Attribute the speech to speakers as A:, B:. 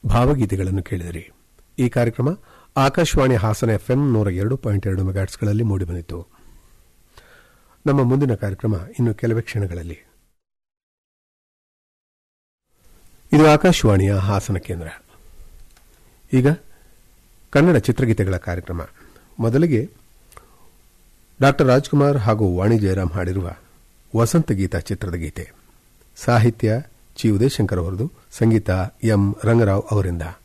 A: ಭಾವಗೀತೆಗಳನ್ನು ಕೇಳಿದಿರಿ ಈ ಕಾರ್ಯಕ್ರಮ ಆಕಾಶವಾಣಿ ಹಾಸನ ಎಫ್ಎಂ ನೂರ ಎರಡು ಪಾಯಿಂಟ್ ಎರಡು ಮೆಗಾಟ್ಸ್ಗಳಲ್ಲಿ ಮೂಡಿಬಂದಿತು ನಮ್ಮ ಮುಂದಿನ ಕಾರ್ಯಕ್ರಮ ಇನ್ನು ಕೆಲವೇ ಕ್ಷಣಗಳಲ್ಲಿ ಇದು ಆಕಾಶವಾಣಿಯ ಹಾಸನ ಕೇಂದ್ರ ಈಗ ಕನ್ನಡ ಚಿತ್ರಗೀತೆಗಳ ಕಾರ್ಯಕ್ರಮ ಮೊದಲಿಗೆ ಡಾಕ್ಟರ್ ರಾಜ್ಕುಮಾರ್ ಹಾಗೂ ವಾಣಿ ಜಯರಾಮ್ ಹಾಡಿರುವ ವಸಂತ ಗೀತ ಚಿತ್ರದ ಗೀತೆ ಸಾಹಿತ್ಯ ಚಿ ಉದಯಶಂಕರ್ ಅವರದು ಸಂಗೀತ ಎಂ ರಂಗರಾವ್ ಅವರಿಂದ